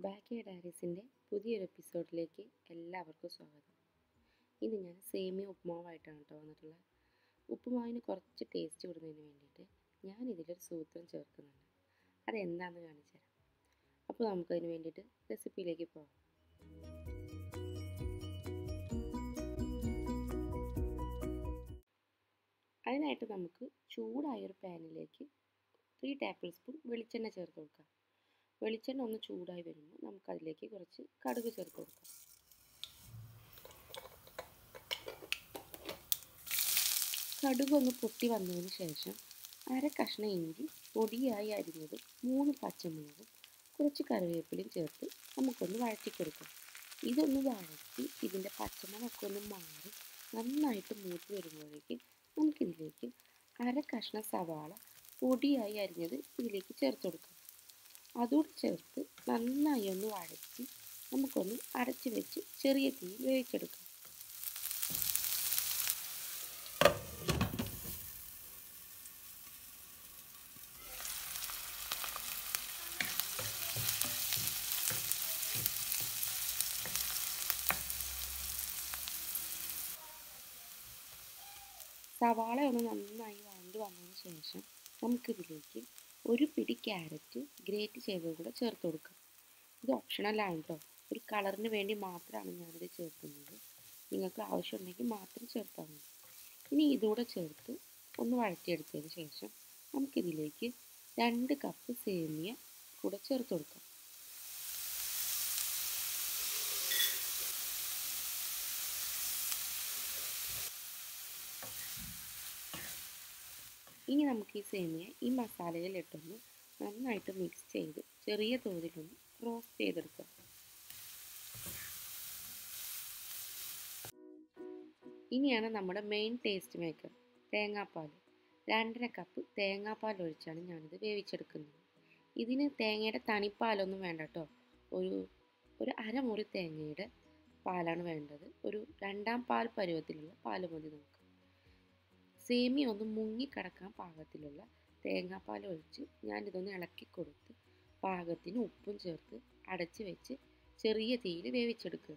ബാക്കി ഡയറീസിൻ്റെ പുതിയൊരു എപ്പിസോഡിലേക്ക് എല്ലാവർക്കും സ്വാഗതം ഇന്ന് ഞാൻ സേമിയ ഉപ്പുമാവായിട്ടാണ് കേട്ടോ വന്നിട്ടുള്ളത് ഉപ്പുമാവിന് കുറച്ച് ടേസ്റ്റ് കൂടുന്നതിന് വേണ്ടിയിട്ട് ഞാൻ ഇതിലൊരു സൂത്രം ചേർക്കുന്നുണ്ട് അതെന്താണെന്ന് കാണിച്ചു തരാം അപ്പോൾ നമുക്കതിന് വേണ്ടിയിട്ട് റെസിപ്പിയിലേക്ക് പോകാം അതിനായിട്ട് നമുക്ക് ചൂടായൊരു പാനിലേക്ക് ത്രീ ടേബിൾ സ്പൂൺ വെളിച്ചെണ്ണ ചേർത്ത് കൊടുക്കാം വെളിച്ചെണ്ണ ഒന്ന് ചൂടായി വരുമ്പോൾ നമുക്കതിലേക്ക് കുറച്ച് കടുക് ചേർത്ത് കൊടുക്കാം കടുക് ഒന്ന് പൊട്ടി വന്നതിന് ശേഷം അര കഷ്ണം ഇഞ്ചി പൊടിയായി അരിഞ്ഞതും മൂന്ന് പച്ചമുളകും കുറച്ച് കറിവേപ്പിലയും ചേർത്ത് നമുക്കൊന്ന് വഴറ്റി കൊടുക്കാം ഇതൊന്ന് വഴറ്റി ഇതിൻ്റെ പച്ചമണമൊക്കെ ഒന്ന് മാറി നന്നായിട്ട് മൂത്ത് വരുമ്പോഴേക്ക് നമുക്കിതിലേക്ക് അര കഷ്ണം സവാള പൊടിയായി അരിഞ്ഞത് ഇതിലേക്ക് ചേർത്ത് കൊടുക്കാം അതുകൂടി ചേർത്ത് നന്നായി ഒന്ന് വഴറ്റി നമുക്കൊന്ന് അടച്ച് വെച്ച് ചെറിയ തീയിൽ വേവിച്ചെടുക്കാം സവാള ഒന്ന് നന്നായി വഴണ്ട് വന്നതിന് ശേഷം നമുക്കിതിലേക്ക് ഒരു പിടി ക്യാരറ്റ് ഗ്രേറ്റ് ചെയ്തത് കൂടെ ചേർത്ത് കൊടുക്കാം ഇത് ഓപ്ഷണലാണ് കേട്ടോ ഒരു കളറിന് വേണ്ടി മാത്രമാണ് ഞാനിത് ചേർക്കുന്നത് നിങ്ങൾക്ക് ആവശ്യമുണ്ടെങ്കിൽ മാത്രം ചേർത്താൽ മതി ഇനി ഇതുകൂടെ ചേർത്ത് ഒന്ന് വഴറ്റിയെടുത്തതിന് ശേഷം നമുക്കിതിലേക്ക് രണ്ട് കപ്പ് സേമിയ കൂടെ ചേർത്ത് കൊടുക്കാം ഇനി നമുക്ക് ഈ സേമിയ ഈ മസാലയിലിട്ടൊന്ന് നന്നായിട്ട് മിക്സ് ചെയ്ത് ചെറിയ തോതിലൊന്ന് റോസ്റ്റ് ചെയ്തെടുക്കാം ഇനിയാണ് നമ്മുടെ മെയിൻ ടേസ്റ്റ് മേക്കർ തേങ്ങാപ്പാൽ രണ്ടര കപ്പ് തേങ്ങാപ്പാൽ ഒഴിച്ചാണ് ഞാനിത് വേവിച്ചെടുക്കുന്നത് ഇതിന് തേങ്ങയുടെ തനിപ്പാലൊന്നും വേണ്ട കേട്ടോ ഒരു ഒരു അരമുറി തേങ്ങയുടെ പാലാണ് വേണ്ടത് ഒരു രണ്ടാം പാൽ പരുവത്തിലുള്ള പാൽ മതി നമുക്ക് സേമിയ ഒന്ന് മുങ്ങിക്കിടക്കാൻ പാകത്തിലുള്ള തേങ്ങാപ്പാൽ ഒഴിച്ച് ഞാനിതൊന്ന് ഇളക്കി കൊടുത്ത് പാകത്തിന് ഉപ്പും ചേർത്ത് അടച്ച് വെച്ച് ചെറിയ തീയിൽ വേവിച്ചെടുക്കുക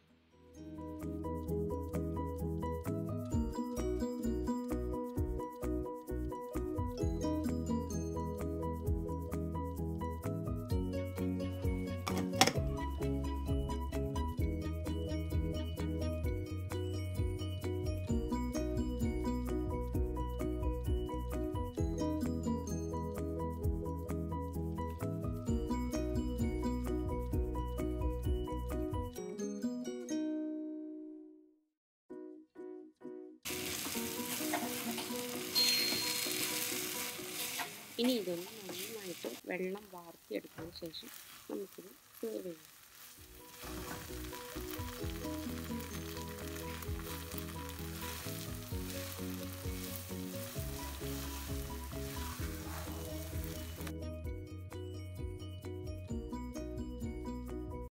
ഇനി ഇതൊന്ന് നന്നായിട്ട് വെള്ളം വാർത്തിയെടുത്തതിന് ശേഷം നമുക്കിത് സെർവ് ചെയ്യാം